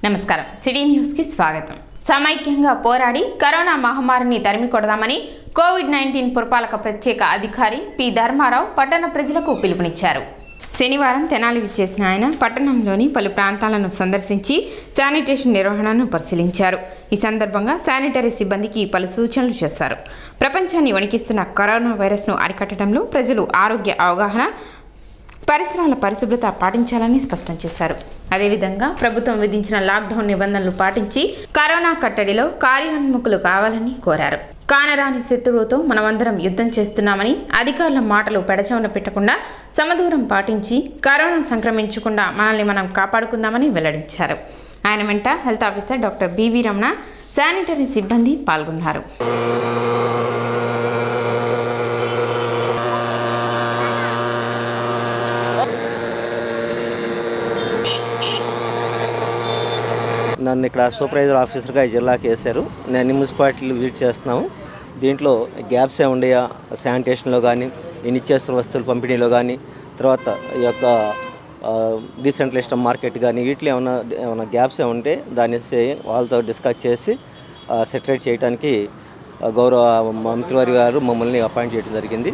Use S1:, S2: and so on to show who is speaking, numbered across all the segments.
S1: నమస్కారం సిటీ న్యూస్కి స్వాగతం సమైక్యంగా పోరాడి కరోనా మహమ్మారిని తరిమి కొడదామని కోవిడ్ నైన్టీన్ పురపాలక ప్రత్యేక అధికారి పి ధర్మారావు పట్టణ ప్రజలకు పిలుపునిచ్చారు శనివారం తెనాలి విచ్చేసిన ఆయన పట్టణంలోని పలు ప్రాంతాలను సందర్శించి శానిటేషన్ నిర్వహణను పరిశీలించారు ఈ సందర్భంగా శానిటరీ సిబ్బందికి పలు సూచనలు చేశారు ప్రపంచాన్ని వణికిస్తున్న కరోనా వైరస్ను అరికట్టడంలో ప్రజలు ఆరోగ్య అవగాహన పరిసరాల పరిశుభ్రత పాటించాలని స్పష్టం చేశారు అదేవిధంగా ప్రభుత్వం విధించిన లాక్డౌన్ నిబంధనలు పాటించి కరోనా కట్టడిలో కార్యోన్ముఖులు కావాలని కోరారు కానరాని శత్రువుతో మనమందరం యుద్ధం చేస్తున్నామని అధికారుల మాటలు పెడచవన పెట్టకుండా సమదూరం పాటించి కరోనా సంక్రమించకుండా మనల్ని మనం కాపాడుకుందామని వెల్లడించారు ఆయన వెంట health officer doctor BV Ramana sanitary సిబ్బంది పాల్గొన్నారు
S2: నన్ను ఇక్కడ సూపర్వైజర్ ఆఫీసర్గా ఈ జిల్లాకి వేశారు నేను అన్ని మున్సిపాలిటీలు విజిట్ చేస్తున్నాము దీంట్లో గ్యాప్స్ ఏ ఉండయా శానిటేషన్లో కానీ ఈ నిత్యావసర వస్తువుల పంపిణీలో కానీ తర్వాత ఈ యొక్క డీసెంట్రలిస్ట్ మార్కెట్ కానీ వీటిలో ఏమైనా ఏమైనా గ్యాప్స్ ఏ ఉంటే దాన్ని సే- వాళ్ళతో డిస్కస్ చేసి సెటరేట్ చేయడానికి ఆ, గౌరవ మంత్రివారి గారు మమ్మల్ని అపాయింట్ చేయడం జరిగింది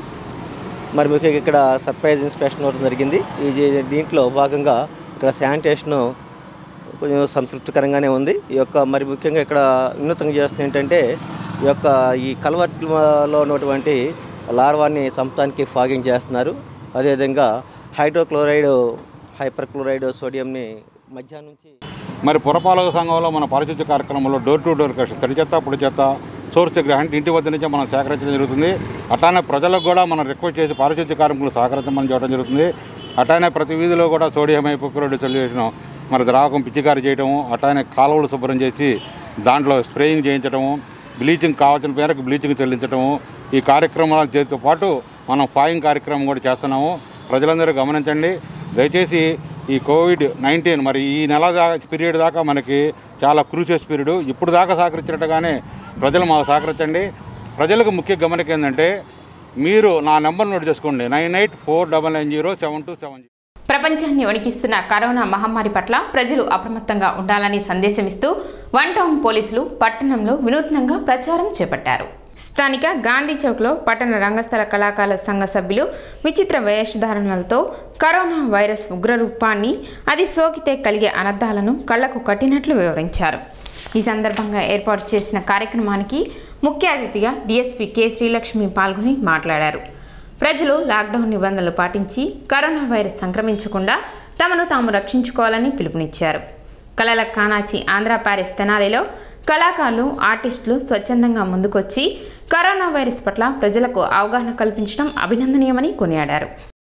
S2: మరి ముఖ్యంగా ఇక్కడ సర్ప్రైజ్ ఇన్స్పెక్షన్ అవ్వడం జరిగింది ఇది దీంట్లో భాగంగా ఇక్కడ శానిటేషను కొంచెం సంతృప్తికరంగానే ఉంది ఈ యొక్క మరి ముఖ్యంగా ఇక్కడ వినూతంగా చేస్తుంది ఏంటంటే ఈ యొక్క ఈ కల్వర్ట్లో ఉన్నటువంటి లార్వాన్ని సంపటానికి ఫాగింగ్ చేస్తున్నారు అదేవిధంగా హైడ్రోక్లోరైడ్ హైపర్ క్లోరైడ్ సోడియంని మధ్యాహ్నం నుంచి
S3: మరి పురపాలక సంఘంలో మన పారిశుద్ధ్య కార్యక్రమంలో డోర్ టు డోర్ కష్ట తడి చెత్త పొడి చెత్త సోర్స్ దగ్గర అంటే ఇంటి వద్ద నుంచే మనం సేకరించడం జరుగుతుంది అట్లానే ప్రజలకు కూడా మనం రిక్వెస్ట్ చేసి పారిశుద్ధ్య కార్మికులు సహకరించమని చెప్పడం జరుగుతుంది అట్లానే ప్రతి వీధిలో కూడా సోడియం హైపోక్లోరైడ్ సొల్యూషన్ మరి ద్రావకం పిచ్చికారి చేయడము అట్లానే కాలువలు శుభ్రం చేసి దాంట్లో స్ప్రేయింగ్ చేయించడము బ్లీచింగ్ కావాల్సిన మేరకు బ్లీచింగ్ చెల్లించడము ఈ కార్యక్రమాల చేతితో పాటు మనం ఫాయింగ్ కార్యక్రమం కూడా చేస్తున్నాము ప్రజలందరూ గమనించండి దయచేసి ఈ కోవిడ్ నైన్టీన్ మరి ఈ నెల దాకా పీరియడ్ దాకా మనకి చాలా క్రూషియస్ పీరియడ్ ఇప్పుడు దాకా సహకరించినట్టుగానే ప్రజలు మాకు సహకరించండి ప్రజలకు ముఖ్య గమనిక ఏంటంటే మీరు నా నెంబర్ నోట్ చేసుకోండి nine eight four double nine zero seven two seven zero
S1: ప్రపంచాన్ని వణికిస్తున్న కరోనా మహమ్మారి పట్ల ప్రజలు అప్రమత్తంగా ఉండాలని సందేశమిస్తూ వన్ టౌన్ పోలీసులు పట్టణంలో వినూత్నంగా ప్రచారం చేపట్టారు స్థానిక గాంధీ చౌక్లో పట్టణ రంగస్థల కళాకారుల సంఘ సభ్యులు విచిత్ర వేషధారణలతో కరోనా వైరస్ ఉగ్రరూపాన్ని అది సోకితే కలిగే అనర్థాలను కళ్లకు కట్టినట్లు వివరించారు ఈ సందర్భంగా ఏర్పాటు చేసిన కార్యక్రమానికి ముఖ్య అతిథిగా డీఎస్పీ కె శ్రీలక్ష్మి పాల్గొని మాట్లాడారు ప్రజలు లాక్డౌన్ నిబంధనలు పాటించి కరోనా వైరస్ సంక్రమించకుండా తమను తాము రక్షించుకోవాలని పిలుపునిచ్చారు కళల కానాచి ఆంధ్ర ప్యారిస్ తెనాలిలో కళాకారులు ఆర్టిస్టులు స్వచ్ఛందంగా ముందుకొచ్చి కరోనా వైరస్ పట్ల ప్రజలకు అవగాహన కల్పించడం అభినందనీయమని కొనియాడారు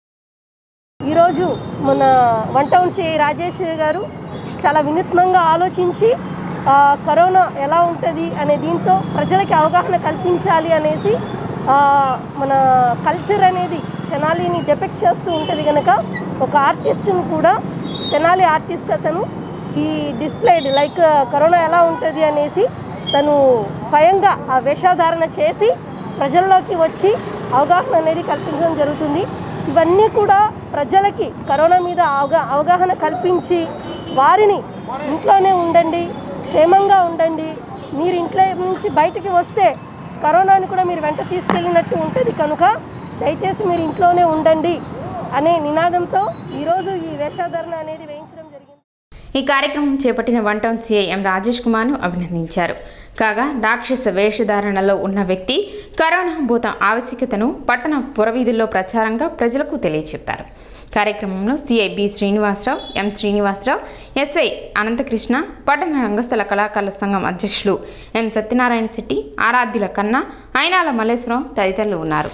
S4: ఈరోజు మన వన్ టౌన్ సిఐ రాజేష్ గారు చాలా వినూత్నంగా ఆలోచించి ఆ, కరోనా ఎలా ఉంటుంది అనే దీంతో ప్రజలకి అవగాహన కల్పించాలి అనేసి ఆ, మన కల్చర్ అనేది తెనాలిని డెపెక్ట్ చేస్తూ ఉంటుంది కనుక ఒక ఆర్టిస్ట్ని కూడా తెనాలి ఆర్టిస్ట్ అతను ఈ డిస్ప్లేడ్ లైక్ కరోనా ఎలా ఉంటుంది అనేసి తను స్వయంగా ఆ వేషధారణ చేసి ప్రజల్లోకి వచ్చి అవగాహన అనేది కల్పించడం జరుగుతుంది ఇవన్నీ కూడా ప్రజలకి కరోనా మీద అవగా అవగాహన కల్పించి వారిని ఇంట్లోనే ఉండండి క్షేమంగా ఉండండి మీరు ఇంట్లో నుంచి బయటికి వస్తే కరోనాని కూడా మీరు వెంట తీసుకెళ్ళినట్టు ఉంటుంది కనుక దయచేసి మీరు ఇంట్లోనే ఉండండి అనే నినాదంతో ఈరోజు ఈ వేషధారణ అనేది వేయించడం జరిగింది
S1: ఈ కార్యక్రమం చేపట్టిన one town CI M Rajesh కుమార్ను అభినందించారు కాగా రాక్షస వేషధారణలో ఉన్న వ్యక్తి కరోనా భూత ఆవశ్యకతను పట్టణ పురవీధుల్లో ప్రచారంగా ప్రజలకు తెలియచెప్పారు కార్యక్రమంలో CI B Srinivasarao M Srinivasarao SI Anantakrishna పట్టణ రంగస్థల కళాకారుల సంఘం అధ్యక్షులు ఎం సత్యనారాయణ శెట్టి ఆరాధ్యుల కన్నా అయినాల మల్లేశ్వరం తదితరులు ఉన్నారు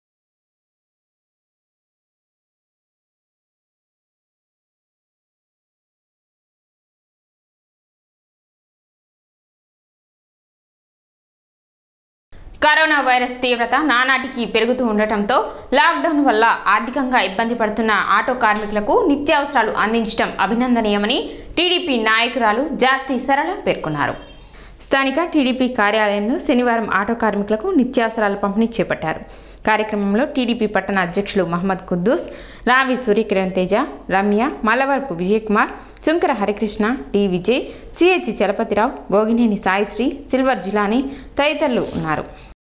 S1: కరోనా వైరస్ తీవ్రత నానాటికి పెరుగుతూ ఉండటంతో లాక్డౌన్ వల్ల ఆర్థికంగా ఇబ్బంది పడుతున్న ఆటో కార్మికులకు నిత్యావసరాలు అందించడం అభినందనీయమని టీడీపీ నాయకురాలు జాస్తి సరళ పేర్కొన్నారు స్థానిక టీడీపీ కార్యాలయంలో శనివారం ఆటో కార్మికులకు నిత్యావసరాల పంపిణీ చేపట్టారు కార్యక్రమంలో టీడీపీ పట్టణ అధ్యక్షులు Mohammed Kuddus Ravi Suryakiran Teja Ramya Mallavarapu Vijayakumar Sunkara Harikrishna D Vijay CH Chalapathirao Gogineni Saisri Silver Jilani తదితరులు ఉన్నారు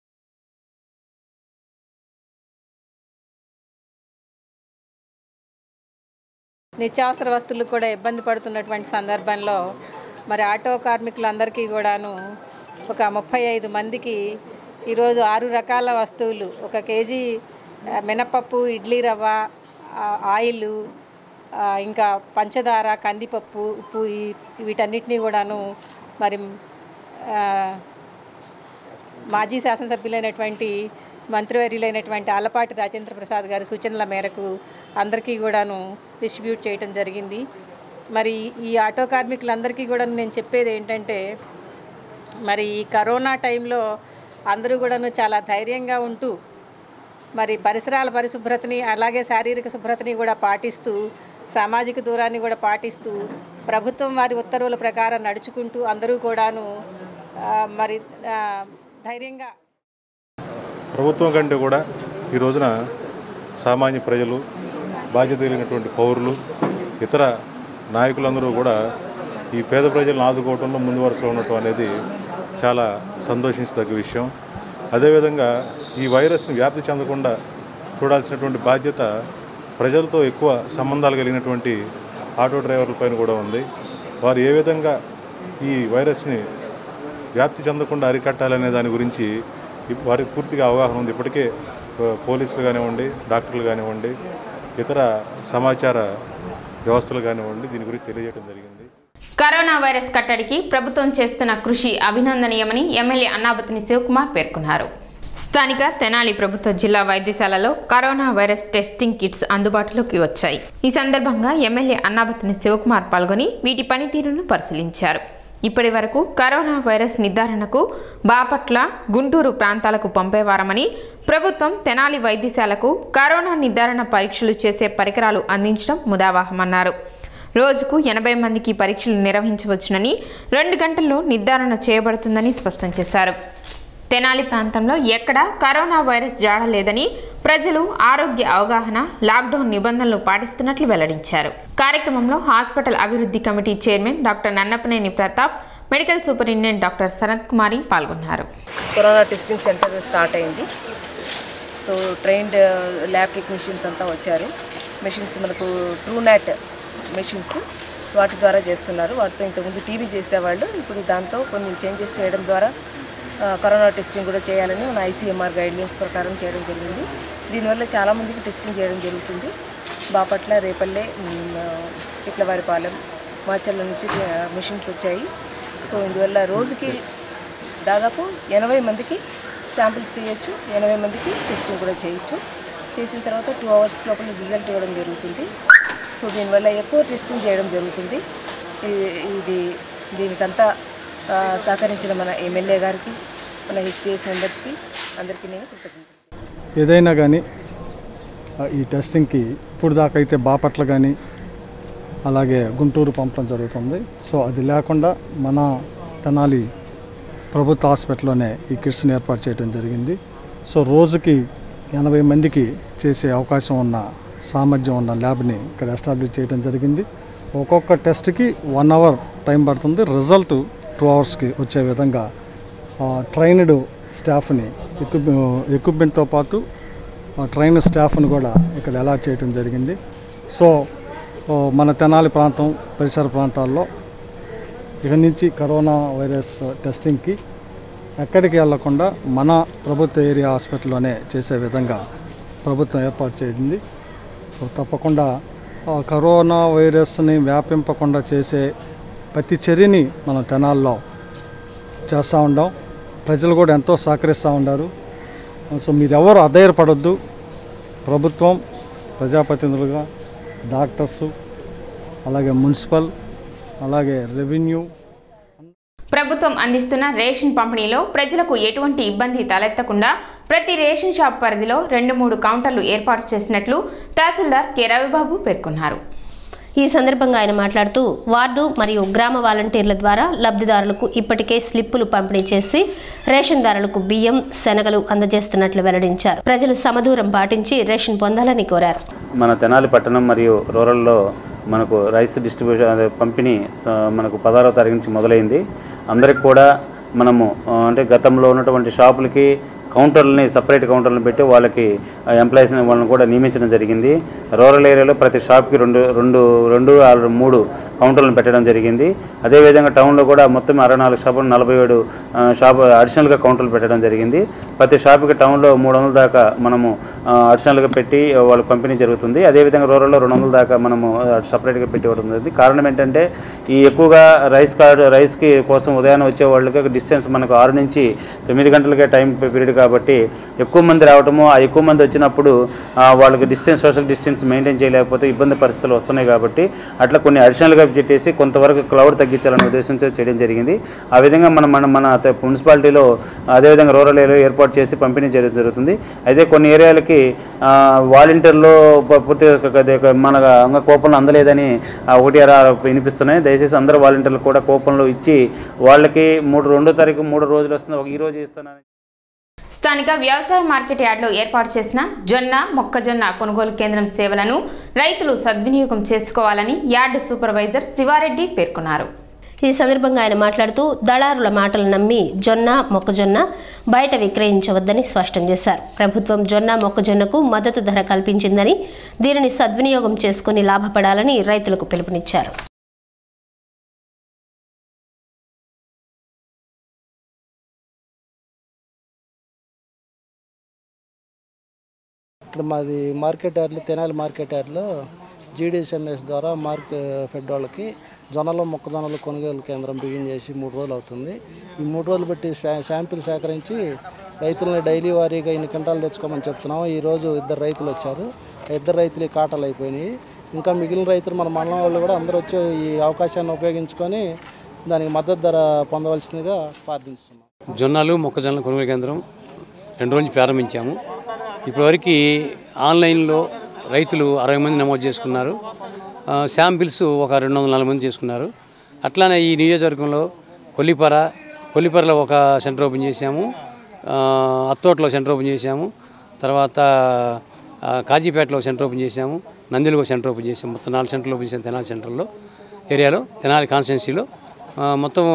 S5: నిత్యావసర వస్తువులు కూడా ఇబ్బంది పడుతున్నటువంటి సందర్భంలో మరి ఆటో కార్మికులందరికీ కూడాను ఒక ముప్పై ఐదు మందికి ఈరోజు ఆరు రకాల వస్తువులు ఒక కేజీ ఆ, మినపప్పు ఇడ్లీ రవ్వ ఆ, ఆయిల్ ఆ, ఇంకా పంచదార కందిపప్పు ఉప్పు ఈ- వీటన్నిటినీ కూడాను మరి ఆ, మాజీ శాసనసభ్యులైనటువంటి మంత్రివర్యులైనటువంటి ఆలపాటి రాజేంద్ర ప్రసాద్ గారి సూచనల మేరకు అందరికీ కూడాను డిస్ట్రిబ్యూట్ చేయడం జరిగింది మరి ఈ ఆటో కార్మికులందరికీ కూడా నేను చెప్పేది ఏంటంటే మరి ఈ కరోనా టైంలో అందరూ కూడాను చాలా ధైర్యంగా ఉంటూ మరి పరిసరాల పరిశుభ్రతని అలాగే శారీరక శుభ్రతని కూడా పాటిస్తూ సామాజిక దూరాన్ని కూడా పాటిస్తూ ప్రభుత్వం వారి ఉత్తర్వుల ప్రకారం నడుచుకుంటూ అందరూ కూడాను ఆ, మరి ఆ, ధైర్యంగా
S6: ప్రభుత్వం కంటే కూడా ఈ రోజున సామాన్య ప్రజలు బాధ్యత కలిగినటువంటి పౌరులు ఇతర నాయకులందరూ కూడా ఈ పేద ప్రజలను ఆదుకోవడంలో ముందు వరుసలో ఉండటం అనేది చాలా సంతోషించదగ్గ విషయం అదేవిధంగా ఈ వైరస్ని వ్యాప్తి చెందకుండా చూడాల్సినటువంటి బాధ్యత ప్రజలతో ఎక్కువ సంబంధాలు కలిగినటువంటి ఆటో డ్రైవర్ల పైన కూడా ఉంది వారు ఏ విధంగా ఈ వైరస్ని వ్యాప్తి చెందకుండా అరికట్టాలనే దాని గురించి ఇప్- వారికి పూర్తిగా అవగాహన ఉంది ఇప్పటికే ఆ, పోలీసులు కానివ్వండి డాక్టర్లు కానివ్వండి ఇతర సమాచార వ్యవస్థలు కానివ్వండి దీని గురించి తెలియజేయడం జరిగింది
S1: కరోనా వైరస్ కట్టడికి ప్రభుత్వం చేస్తున్న కృషి అభినందనీయమని ఎమ్మెల్యే అన్నాబతిని శివకుమార్ పేర్కొన్నారు స్థానిక తెనాలి ప్రభుత్వ జిల్లా వైద్యశాలలో కరోనా వైరస్ టెస్టింగ్ కిట్స్ అందుబాటులోకి వచ్చాయి ఈ సందర్భంగా ఎమ్మెల్యే అన్నాబతిని శివకుమార్ పాల్గొని వీటి పనితీరును పరిశీలించారు ఇప్పటి వరకు కరోనా వైరస్ నిర్ధారణకు బాపట్ల గుంటూరు ప్రాంతాలకు పంపేవారమని ప్రభుత్వం తెనాలి వైద్యశాలకు కరోనా నిర్ధారణ పరీక్షలు చేసే పరికరాలు అందించడం ముదావాహమన్నారు రోజుకు ఎనభై మందికి పరీక్షలు నిర్వహించవచ్చునని రెండు గంటల్లో నిర్ధారణ చేయబడుతుందని స్పష్టం చేశారు తెనాలి ప్రాంతంలో ఎక్కడా కరోనా వైరస్ జాడ లేదని ప్రజలు ఆరోగ్య అవగాహన లాక్డౌన్ నిబంధనలు పాటిస్తున్నట్లు వెల్లడించారు కార్యక్రమంలో హాస్పిటల్ అభివృద్ధి committee chairman doctor Nannapaneni Pratap medical superintendent doctor Sanath Kumari పాల్గొన్నారు
S7: కరోనా టెస్టింగ్ సెంటర్ స్టార్ట్ అయింది సో ట్రైన్డ్ ల్యాబ్ టెక్నీషియన్స్ అంతా వచ్చారు మెషిన్స్ మనకు ట్రూ నాట్ మెషిన్స్ వాటి ద్వారా చేస్తున్నారు వాటితో ఇంతకుముందు టీవీ చేసేవాళ్ళు ఇప్పుడు దాంతో కొన్ని చేంజెస్ చేయడం ద్వారా ఆ, కరోనా టెస్టింగ్ కూడా చేయాలని మన ఐసీఎంఆర్ గైడ్లైన్స్ ప్రకారం చేయడం జరిగింది దీనివల్ల చాలామందికి టెస్టింగ్ చేయడం జరుగుతుంది బాపట్ల రేపల్లె ఉమ్, ఆ, పిట్లవారిపాలెం మాచర్ల నుంచి మెషిన్స్ వచ్చాయి సో ఇందువల్ల రోజుకి దాదాపు ఎనభై మందికి శాంపిల్స్ తీయచ్చు ఎనభై మందికి టెస్టింగ్ కూడా చేయొచ్చు చేసిన తర్వాత టూ అవర్స్ లోపల రిజల్ట్ ఇవ్వడం జరుగుతుంది సో దీనివల్ల ఎక్కువ టెస్టింగ్ చేయడం జరుగుతుంది ఈ- ఇది దీనికంతా ఆ, సహకరించిన మన ఎమ్మెల్యే గారికి మన హెచ్డిఎస్ మెంబర్స్కి అందరికీ నేను కృతజ్ఞతలు
S8: ఏదైనా కానీ ఆ, ఈ టెస్టింగ్కి ఇప్పుడు దాకా అయితే బాపట్ల కానీ అలాగే గుంటూరు పంపడం జరుగుతుంది సో అది లేకుండా మన తెనాలి ప్రభుత్వ హాస్పిటల్లోనే ఈ కిట్స్ని ఏర్పాటు చేయడం జరిగింది సో రోజుకి ఎనభై మందికి చేసే అవకాశం ఉన్న సామర్థ్యం ఉన్న ల్యాబ్ని ఇక్కడ ఎస్టాబ్లిష్ చేయడం జరిగింది ఒక్కొక్క టెస్ట్కి వన్ అవర్ టైం పడుతుంది రిజల్ట్ టూ అవర్స్కి వచ్చే విధంగా ట్రైన్డ్ స్టాఫ్ని ఎక్విప్ ఎక్విప్మెంట్తో పాటు ట్రైన్ స్టాఫ్ను కూడా ఇక్కడ అలాట్ చేయడం జరిగింది సో ఓ, మన తెనాలి ప్రాంతం పరిసర ప్రాంతాల్లో ఇక నుంచి కరోనా వైరస్ టెస్టింగ్కి ఎక్కడికి వెళ్లకుండా మన ప్రభుత్వ ఏరియా హాస్పిటల్లోనే చేసే విధంగా ప్రభుత్వం ఏర్పాటు చేసింది సో తప్పకుండా ఆ కరోనా వైరస్ని వ్యాపింపకుండా చేసే ప్రతి చర్యని మన తెనాల్లో చేస్తూ ఉండాం ప్రజలు కూడా ఎంతో సహకరిస్తూ ఉన్నారు సో మీరు ఎవరు అధైర్యపడొద్దు ప్రభుత్వం ప్రజాప్రతినిధులుగా డాక్టర్సు అలాగే మున్సిపల్ అలాగే రెవెన్యూ
S1: ప్రభుత్వం అందిస్తున్న రేషన్ పంపిణీలో ప్రజలకు ఎటువంటి ఇబ్బంది తలెత్తకుండా ప్రతి రేషన్ షాప్ పరిధిలో రెండు మూడు కౌంటర్లు ఏర్పాటు చేసినట్లు తహసీల్దార్ కె రవిబాబు పేర్కొన్నారు
S9: ఈ సందర్భంగా ఆయన మాట్లాడుతూ వార్డు మరియు గ్రామ వాలంటీర్ల ద్వారా లబ్ధిదారులకు ఇప్పటికే స్లిప్పులు పంపిణీ చేసి రేషన్దారులకు బియ్యం శనగలు అందజేస్తున్నట్లు వెల్లడించారు ప్రజలు సమదూరం పాటించి రేషన్ పొందాలని కోరారు
S10: మన తెనాలి పట్టణం మరియు రూరల్లో మనకు రైస్ డిస్ట్రిబ్యూషన్ అదే పంపిణీ స- మనకు పదహారవ తారీఖు నుంచి మొదలైంది అందరికి కూడా మనము ఆ, అంటే గతంలో ఉన్నటువంటి షాపులకి కౌంటర్లని సపరేట్ కౌంటర్లను పెట్టి వాళ్ళకి ఎంప్లాయీస్ని వాళ్ళని కూడా నియమించడం జరిగింది రూరల్ ఏరియాలో ప్రతి షాప్కి రెండు రెండు రెండు ఆరు మూడు కౌంటర్లను పెట్టడం జరిగింది అదేవిధంగా టౌన్లో కూడా మొత్తం అరవై నాలుగు షాపులు నలభై ఏడు ఆ, షాపు అడిషనల్గా కౌంటర్లు పెట్టడం జరిగింది ప్రతి షాపుకి టౌన్లో మూడు వందల దాకా మనము ఆ, అడిషనల్గా పెట్టి వాళ్ళకి పంపిణీ జరుగుతుంది అదేవిధంగా రూరల్లో రెండు వందల దాకా మనము ఆ, సపరేట్గా పెట్టి ఇవ్వడం జరుగుతుంది కారణం ఏంటంటే ఈ ఎక్కువగా రైస్ కార్డు రైస్కి కోసం ఉదయాన్నే వచ్చే వాళ్ళకి డిస్టెన్స్ మనకు ఆరు నుంచి తొమ్మిది గంటలకే టైం పీరియడ్ కాబట్టి ఎక్కువ మంది రావటము ఆ ఎక్కువ మంది వచ్చినప్పుడు ఆ, వాళ్ళకి డిస్టెన్స్ సోషల్ డిస్టెన్స్ మెయింటైన్ చేయలేకపోతే ఇబ్బంది పరిస్థితులు వస్తున్నాయి కాబట్టి అట్లా కొన్ని అడిషనల్గా పెట్టేసి కొంతవరకు క్లౌడ్ తగ్గించాలనే ఉద్దేశంతో చేయడం జరిగింది ఆ విధంగా మన మన మన త- మున్సిపాలిటీలో అదేవిధంగా రూరల్ ఏరియాలో ఏర్పాటు చేసి పంపిణీ చేయడం జరుగుతుంది అయితే కొన్ని ఏరియాలకి ఆ, వాలంటీర్లు ప- పూర్తి ఒక- ఒక- ఒక మన అంగ కూపన్లు అందలేదని ఆ, ఒకటి అర వినిపిస్తున్నాయి దయచేసి అందరు వాలంటీర్లు కూడా కూపన్లు ఇచ్చి వాళ్ళకి మూడు రెండో తారీఖు మూడు రోజులు వస్తుంది ఒక ఈ రోజు ఇస్తున్నాను
S1: స్థానిక వ్యవసాయ మార్కెట్ యార్డులో ఏర్పాటు చేసిన జొన్న మొక్కజొన్న కొనుగోలు కేంద్రం సేవలను రైతులు సద్వినియోగం చేసుకోవాలని యార్డు సూపర్వైజర్ శివారెడ్డి పేర్కొన్నారు
S9: ఈ సందర్భంగా ఆయన మాట్లాడుతూ దళారుల మాటలు నమ్మి జొన్న మొక్కజొన్న బయట విక్రయించవద్దని స్పష్టం చేశారు ప్రభుత్వం జొన్న మొక్కజొన్నకు మద్దతు ధర కల్పించిందని దీనిని సద్వినియోగం చేసుకుని లాభపడాలని రైతులకు పిలుపునిచ్చారు
S11: ఇక్కడ మాది మార్కెట్ యార్డ్లో తెనాలి మార్కెట్ యార్డ్లో జీడీఎస్ఎంఎస్ ద్వారా మార్క్ ఫెడ్ వాళ్ళకి జొన్నలు మొక్కజొన్నలు కొనుగోలు కేంద్రం బిగిన్ చేసి మూడు రోజులు అవుతుంది ఈ మూడు రోజులు బట్టి శా- శాంపిల్ సేకరించి రైతులని డైలీ వారీగా ఇన్ని క్వింటాలు తెచ్చుకోమని చెప్తున్నాము ఈరోజు ఇద్దరు రైతులు వచ్చారు ఆ ఇద్దరు రైతులు కాటలు అయిపోయినాయి ఇంకా మిగిలిన రైతులు మన మండలం వాళ్ళు కూడా అందరూ వచ్చి ఈ అవకాశాన్ని ఉపయోగించుకొని దానికి మద్దతు ధర పొందవలసిందిగా ప్రార్థిస్తున్నాం
S12: జొన్నలు మొక్కజొన్నల కొనుగోలు కేంద్రం రెండు రోజులు ప్రారంభించాము ఇప్పటివరకు ఆన్లైన్లో రైతులు అరవై మంది నమోదు చేసుకున్నారు ఆ, శాంపిల్స్ ఒక రెండు వందల నలభై మంది చేసుకున్నారు అట్లానే ఈ నియోజకవర్గంలో కొల్లిపర కొల్లిపరలో ఒక సెంటర్ ఓపెన్ చేశాము ఆ, అత్తోటలో సెంటర్ ఓపెన్ చేశాము తర్వాత ఆ, కాజీపేటలో సెంటర్ ఓపెన్ చేశాము నందిలో ఒక సెంటర్ ఓపెన్ చేసాము మొత్తం నాలుగు సెంటర్లు ఓపెన్ చేసాము తెనాలి సెంటర్లో ఏరియాలో తెనాలి కాన్స్టిట్యున్సీలో ఆ, మొత్తం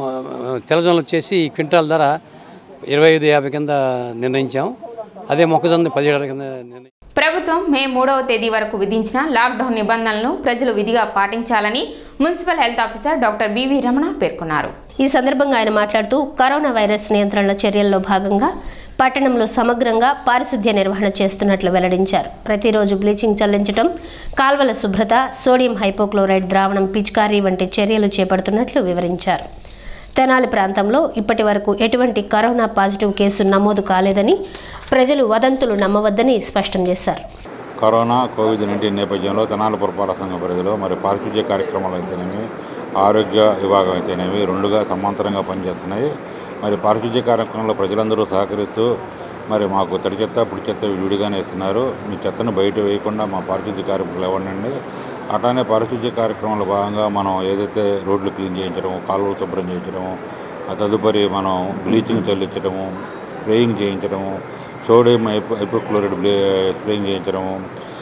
S12: ఆ, తెల్లజొన్నలు వచ్చేసి క్వింటాల్ ధర ఇరవై ఐదు యాభై కింద నిర్ణయించాము అదే మొక్కజొన్న పదిహేడు కింద నిర్ణయించాము
S1: ప్రభుత్వం మే మూడవ తేదీ వరకు విధించిన లాక్డౌన్ నిబంధనలను ప్రజలు విధిగా పాటించాలని municipal health officer doctor BV Ramana పేర్కొన్నారు
S9: ఈ సందర్భంగా ఆయన మాట్లాడుతూ కరోనా వైరస్ నియంత్రణ చర్యల్లో భాగంగా పట్టణంలో సమగ్రంగా పారిశుద్ధ్య నిర్వహణ చేస్తున్నట్లు వెల్లడించారు ప్రతిరోజు బ్లీచింగ్ చల్లించడం కాల్వల శుభ్రత సోడియం హైపోక్లోరైడ్ ద్రావణం పిచికారీ వంటి చర్యలు చేపడుతున్నట్లు వివరించారు తెనాలి ప్రాంతంలో ఇప్పటి వరకు ఎటువంటి కరోనా పాజిటివ్ కేసు నమోదు కాలేదని ప్రజలు వదంతులు నమ్మవద్దని స్పష్టం చేశారు
S3: కరోనా కోవిడ్ నైన్టీన్ నేపథ్యంలో తెనాలి పురపాలక సంఘ పరిధిలో మరి పారిశుద్ధ్య కార్యక్రమాలు అయితేనేమి ఆరోగ్య విభాగం అయితేనేమి రెండుగా సమాంతరంగా పనిచేస్తున్నాయి మరి పారిశుద్ధ్య కార్యక్రమంలో ప్రజలందరూ సహకరిస్తూ మరి మాకు తడి చెత్త పొడి చెత్త విడిగానే ఇస్తున్నారు మీ చెత్తను బయట వేయకుండా మా పారిశుద్ధ్య కార్యక్రమాలు ఇవ్వండి అట్లానే పారిశుద్ధ్య కార్యక్రమంలో భాగంగా మనం ఏదైతే రోడ్లు క్లీన్ చేయించడం కాలువలు శుభ్రం చేయించడము ఆ తదుపరి మనం బ్లీచింగ్ చల్లించడము స్ప్రేయింగ్ చేయించడము సోడియం హైపో హైపోక్లోరైడ్ బ్లే స్ప్రేయింగ్ చేయించడము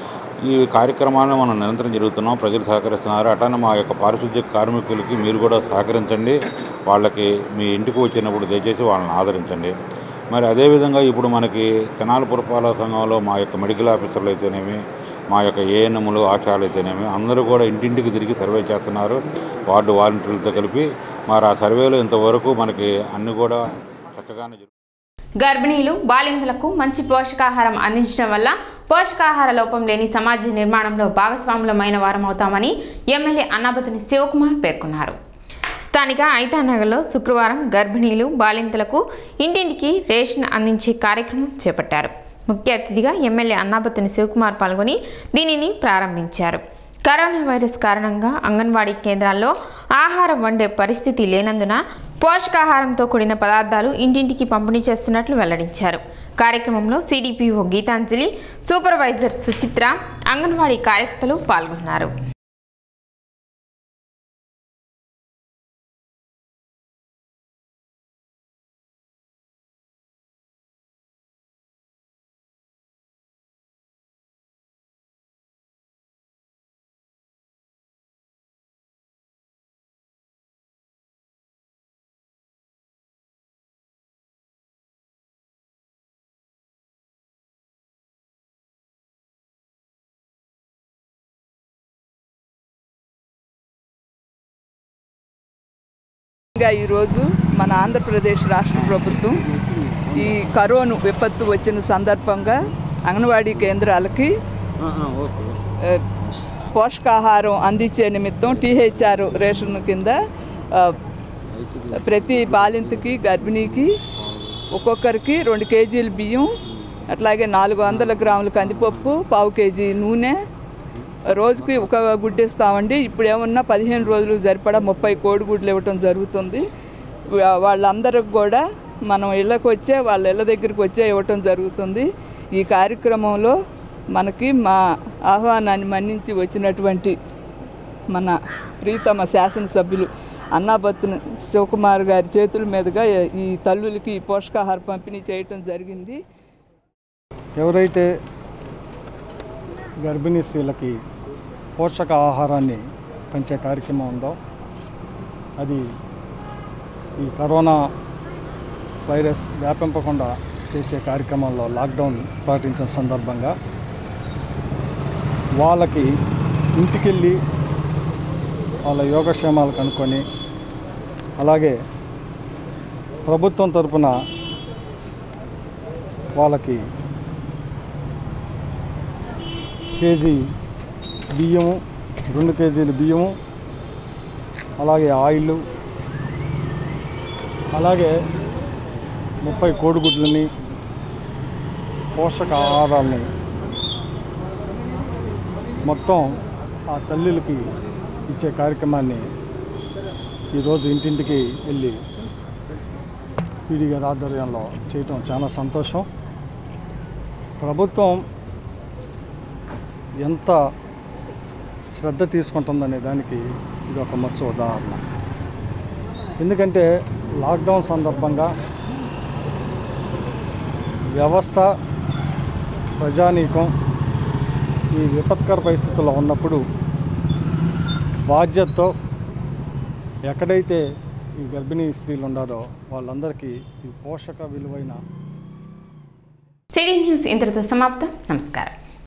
S3: ఈ కార్యక్రమాలను మనం నిరంతరం జరుగుతున్నాం ప్రజలు సహకరిస్తున్నారు అట్లానే మా యొక్క పారిశుద్ధ్య కార్మికులకి మీరు కూడా సహకరించండి వాళ్ళకి మీ ఇంటికి వచ్చినప్పుడు దయచేసి వాళ్ళని ఆదరించండి మరి అదేవిధంగా ఇప్పుడు మనకి తెనాలి పురపాలక సంఘంలో మా యొక్క మెడికల్ ఆఫీసర్లు అయితేనేమి మా యొక్క ఏఎన్ఎంలు ఆశాలు అయితేనేమి అందరూ కూడా ఇంటింటికి తిరిగి సర్వే చేస్తున్నారు వార్డు వాలంటీర్లతో కలిపి మరి ఆ సర్వేలో ఇంతవరకు మనకి అన్ని కూడా చక్కగానే జరుగుతున్నాయి.
S1: గర్భిణీలు బాలింతలకు మంచి పోషకాహారం అందించడం వల్ల పోషకాహార లోపం లేని సమాజ నిర్మాణంలో భాగస్వాములమైన వారం అవుతామని ఎమ్మెల్యే అన్నాబతిని శివకుమార్ పేర్కొన్నారు స్థానిక ఐతానగర్లో శుక్రవారం గర్భిణీలు బాలింతలకు ఇంటింటికి రేషన్ అందించే కార్యక్రమం చేపట్టారు ముఖ్య అతిథిగా ఎమ్మెల్యే అన్నాబతిని శివకుమార్ పాల్గొని దీనిని ప్రారంభించారు కరోనా వైరస్ కారణంగా అంగన్వాడీ కేంద్రాల్లో ఆహారం వండే పరిస్థితి లేనందున పోషకాహారంతో కూడిన పదార్థాలు ఇంటింటికి పంపిణీ చేస్తున్నట్లు వెల్లడించారు కార్యక్రమంలో సిడిపిఓ గీతాంజలి సూపర్వైజర్ సుచిత్ర అంగన్వాడీ కార్యకర్తలు పాల్గొన్నారు
S13: ఇంకా ఈరోజు మన ఆంధ్రప్రదేశ్ రాష్ట్ర ప్రభుత్వం ఈ కరోనా విపత్తు వచ్చిన సందర్భంగా అంగన్వాడీ కేంద్రాలకి ఆ, పోషకాహారం అందించే నిమిత్తం టీహెచ్ఆర్ రేషన్ కింద ఆ, ప్రతి బాలింతకి గర్భిణీకి ఒక్కొక్కరికి రెండు కేజీలు బియ్యం అట్లాగే నాలుగు వందల గ్రాముల కందిపప్పు పావు కేజీ నూనె రోజుకి ఒక గుడ్డు ఇస్తామండి ఇప్పుడు ఏమన్నా పదిహేను రోజులు సరిపడా ముప్పై కోడిగుడ్లు ఇవ్వటం జరుగుతుంది వా- వాళ్ళందరికి కూడా మనం ఇళ్ళకి వచ్చే వాళ్ళ ఇళ్ళ దగ్గరికి వచ్చే ఇవ్వటం జరుగుతుంది ఈ కార్యక్రమంలో మనకి మా ఆహ్వానాన్ని మన్నించి వచ్చినటువంటి మన ప్రీతమ శాసనసభ్యులు అన్నాబత్తున శివకుమార్ గారి చేతుల మీదుగా ఈ తల్లులకి ఈ పోషకాహార పంపిణీ చేయటం జరిగింది
S8: ఎవరైతే గర్భిణీ స్త్రీలకి పోషక ఆహారాన్ని పెంచే కార్యక్రమం ఉందో అది ఈ కరోనా వైరస్ వ్యాపింపకుండా చేసే కార్యక్రమంలో లాక్డౌన్ పాటించిన సందర్భంగా వాళ్ళకి ఇంటికెళ్ళి వాళ్ళ యోగక్షేమాలు కనుక్కొని అలాగే ప్రభుత్వం తరపున వాళ్ళకి కేజీ బియ్యము రెండు కేజీలు బియ్యము అలాగే ఆయిల్ అలాగే ముప్పై కోడిగుడ్లని పోషక ఆహారాన్ని మొత్తం ఆ తల్లులకి ఇచ్చే కార్యక్రమాన్ని ఈరోజు ఇంటింటికి వెళ్ళి పీడీ గారి ఆధ్వర్యంలో చేయటం చాలా సంతోషం ప్రభుత్వం ఎంత శ్రద్ధ తీసుకుంటుందనే దానికి ఇది ఒక మంచి ఉదాహరణ ఎందుకంటే లాక్డౌన్ సందర్భంగా వ్యవస్థ ప్రజానీకం ఈ విపత్కర పరిస్థితుల్లో ఉన్నప్పుడు బాధ్యతతో ఎక్కడైతే ఈ గర్భిణీ స్త్రీలు ఉన్నారో వాళ్ళందరికీ ఈ పోషక విలువైన
S1: సిటీ న్యూస్ ఇంతటితో సమాప్తం నమస్కారం